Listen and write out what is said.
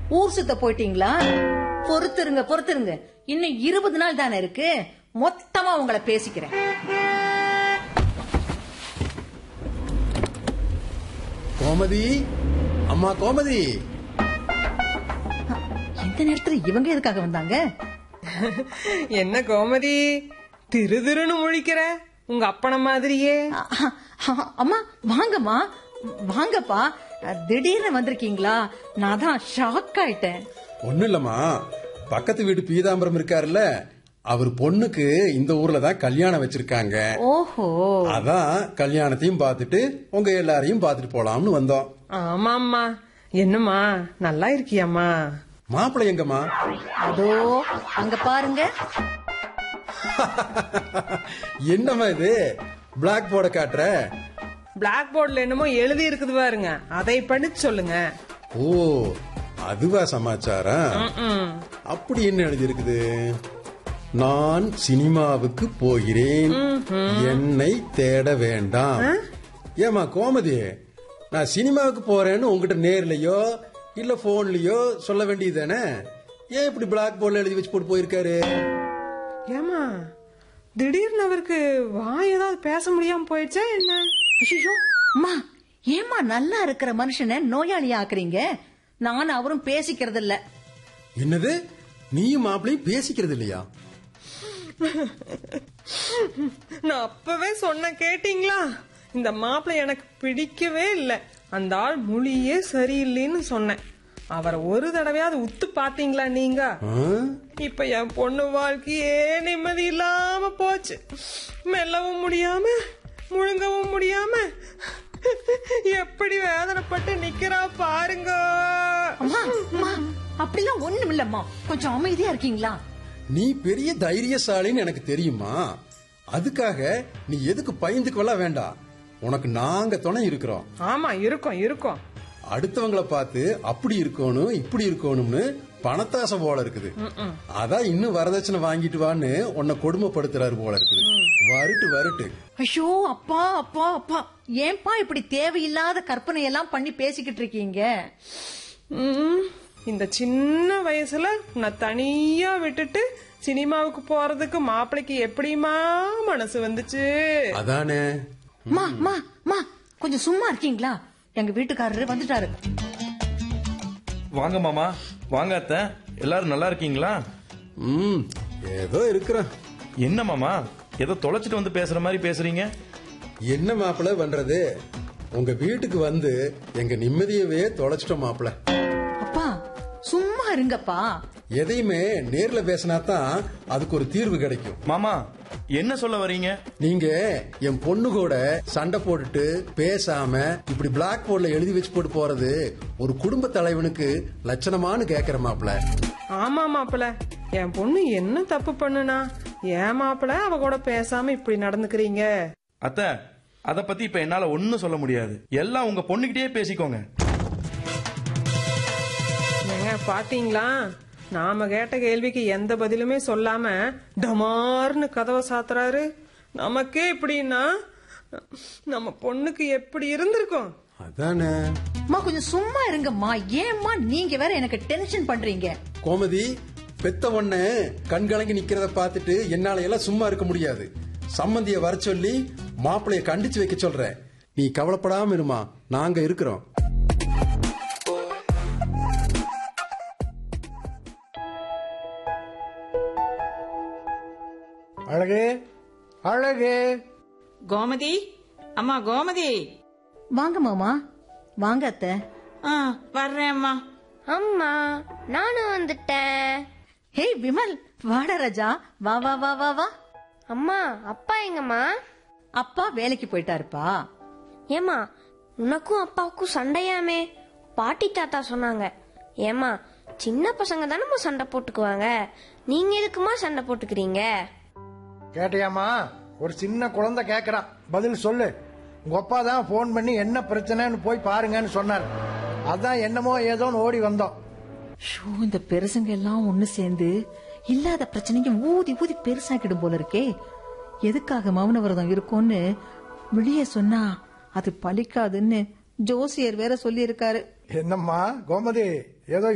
ஊர் சுத்த போயிட்டீங்களா பொறுத்துருங்க பொறுத்துருங்க இன்னும் இருபது நாள் தானே இருக்கு மொத்தமா உங்களை பேசிக்கிறேன் கோமதி அம்மா கோமதி இந்த நேரத்துல இவங்க எதுக்காக வந்தாங்க என்ன கோமதி திரு திருன்னு முழிக்கிற உங்க அப்பன மாதிரியே அ- அ- அம்மா வாங்கம்மா வாங்கப்பா திடீர்னு வந்திருக்கீங்களா நான் தான் ஷாக் ஆயிட்டேன் ஒண்ணும் இல்லம்மா பக்கத்து வீடு பீதாம்பரம் இருக்காருல்ல அவர் பொண்ணுக்கு இந்த ஊர்ல தான் கல்யாணம் வச்சிருக்காங்க ஓஹோ அதான் கல்யாணத்தையும் பார்த்துட்டு உங்க எல்லாரையும் பார்த்துட்டு போலாம்னு வந்தோம் ஆமாம்மா என்னம்மா நல்லா இருக்கியாம்மா மாப்பிள்ளை எங்கம்மா அதோ அங்க பாருங்க என்னம்மா இது பிளாக் போர்டை காட்டுற பிளாக் போர்டுல என்னமோ எழுதி இருக்குது பாருங்க அதை படிச்சு சொல்லுங்க ஓ அதுவா சமாச்சாரம் ம். அப்படி என்ன எழுதி இருக்குது நான் சினிமாவுக்கு போகிறேன் என்னை தேட வேண்டாம் ஏமா கோமதி நான் சினிமாவுக்கு போறேன்னு உங்ககிட்ட நேர்லயோ இல்ல போன்லயோ சொல்ல வேண்டியதுதானே ஏன் இப்படி பிளாக் போர்ட்ல எழுதி வச்சு போட்டு போயிருக்காரு ஏமா திடீர்னு அவருக்கு வாய் ஏதாவது பேச முடியாம போயிடுச்சா என்ன ஐயோ அம்மா ஏம்மா நல்லா இருக்கிற மனுஷனை நோயாளி ஆக்குறீங்க நானும் அவரும் பேசிக்கிறது இல்ல என்னது நீயும் மாப்பிளையும் பேசிக்கிறது இல்லையா நான் அப்பவே சொன்ன கேட்டீங்களா இந்த மாப்பிள்ளை எனக்கு பிடிக்கவே இல்லை அந்த ஆள் மொழியே சரியில்லைன்னு சொன்னேன் அவரை ஒரு தடவையாவது உத்து பாத்தீங்களா நீங்க ஆ? இப்ப என் பொண்ணு வாழ்க்கையே நிம்மதி இல்லாம போச்சு மெல்லவும் முடியாம முழுங்கவும் முடியாம எப்படி வேதனைப்பட்டு நிக்கிறா பாருங்க அம்மா அம்மா அப்படிலாம் ஒண்ணும் இல்லம்மா கொஞ்சம் அமைதியா இருக்கீங்களா நீ பெரிய தைரியசாலின்னு எனக்கு தெரியுமா அதுக்காக நீ எதுக்கு பயந்துக்குவெல்லாம் வேண்டாம் உனக்கு நாங்க துணை இருக்கிறோம் ஆமா இருக்கும் இருக்கும் அடுத்தவங்கள பார்த்து அப்படி இருக்கணும் இப்படி இருக்கணும்னு பணத்தாசை போல இருக்குது அதான் இன்னும் வரதட்சணை வாங்கிட்டு வான்னு உன்னை கொடுமைப்படுத்துறாரு போல இருக்குது வருட்டு வருட்டு ஐயோ அப்பா அப்பா அப்பா ஏன்பா இப்படி தேவையில்லாத கற்பனை எல்லாம் பண்ணி பேசிக்கிட்டு இருக்கீங்க ம், இந்த சின்ன வயசுல நான் தனியா விட்டுட்டு சினிமாவுக்கு போறதுக்கு மாப்பிளைக்கு எப்படிமா மனசு வந்துச்சு அதானே மா மா மா கொஞ்சம் சும்மா இருக்கீங்களா எங்க வீட்டுக்காரரு வந்துட்டாரு வாங்க மாமா வாங்க அத்தை எல்லாரும் நல்லா இருக்கீங்களா ம் ஏதோ இருக்கிறேன் என்ன மாமா ஏதோ தொலைச்சிட்டு வந்து பேசுற மாதிரி பேசுறீங்க என்ன மாப்பிள பண்றது உங்க வீட்டுக்கு வந்து எங்க நிம்மதியவே தொலைச்சிட்டோம் மாப்பிள அப்பா சும்மா இருங்கப்பா எதையுமே நேர்ல பேசினா தான் அதுக்கு ஒரு தீர்வு கிடைக்கும் மாமா என்ன சொல்ல வர்றீங்க நீங்க என் பொண்ணு கூட சண்டை போட்டுட்டு பேசாம இப்படி பிளாக் போர்ட்ல எழுதி வச்சு போட்டு போறது ஒரு குடும்ப தலைவனுக்கு லட்சணமான்னு கேக்குற மாப்பிள ஆமா மாப்பிள என் பொண்ணு என்ன தப்பு பண்ணுனா ஏன் மாப்பிள அவ கூட பேசாம இப்படி நடந்துக்கிறீங்க அத்தை அத பத்தி இப்ப என்னால ஒண்ணும் சொல்ல முடியாது எல்லாம் உங்க பொண்ணுகிட்டயே பேசிக்கோங்க ஏங்க பாத்தீங்களா நாம கேட்ட கேள்விக்கு எந்த பதிலுமே சொல்லாம டமார்னு கதவை சாத்துறாரு நமக்கே இப்படின்னா நம்ம பொண்ணுக்கு எப்படி இருந்திருக்கும் அதானே அம்மா கொஞ்சம் சும்மா இருங்கம்மா ஏம்மா நீங்க வேற எனக்கு டென்ஷன் பண்றீங்க கோமதி பெத்த ஒண்ணு கண்கலங்கி நிக்கிறத பார்த்துட்டு என்னால எல்லாம் சும்மா இருக்க முடியாது சம்மந்திய வர சொல்லி மாப்பிளைய கண்டிச்சு வைக்க சொல்றேன் நீ கவலைப்படாம இருமா நாங்க இருக்கிறோம் அழகு அழகு கோமதி அம்மா கோமதி வாங்க மாமா வாங்க அத்தை ஆ வர்றேன் அம்மா அம்மா நானும் வந்துட்டேன் ஹே விமல் வாடா ராஜா வா வா வா வா வா அம்மா அப்பா எங்கம்மா அப்பா வேலைக்கு போயிட்டாருப்பா ஏமா உனக்கும் அப்பாவுக்கும் சண்டையாமே பாட்டி தாத்தா சொன்னாங்க ஏமா சின்ன பசங்க தானம்மா சண்டை போட்டுக்குவாங்க நீங்க எதுக்குமா சண்டை போட்டுக்கிறீங்க கேட்டியாமா ஒரு சின்ன குழந்தை கேக்குறான் பதில் சொல்லு உங்க அப்பா தான் போன் பண்ணி என்ன பிரச்சனைன்னு போய் பாருங்கன்னு சொன்னார் அதான் என்னமோ ஏதோன்னு ஓடி வந்தோம் ஷோ இந்த பெருசுங்க எல்லாம் ஒண்ணு சேர்ந்து இல்லாத பிரச்சனைக்கு ஊதி ஊதி பெருசாக்கிடும் போல இருக்கே எதுக்காக மௌன விரதம் இருக்கும்னு வெளியே சொன்னா அது பலிக்காதுன்னு ஜோசியர் வேற சொல்லி இருக்காரு என்னம்மா கோமதி ஏதோ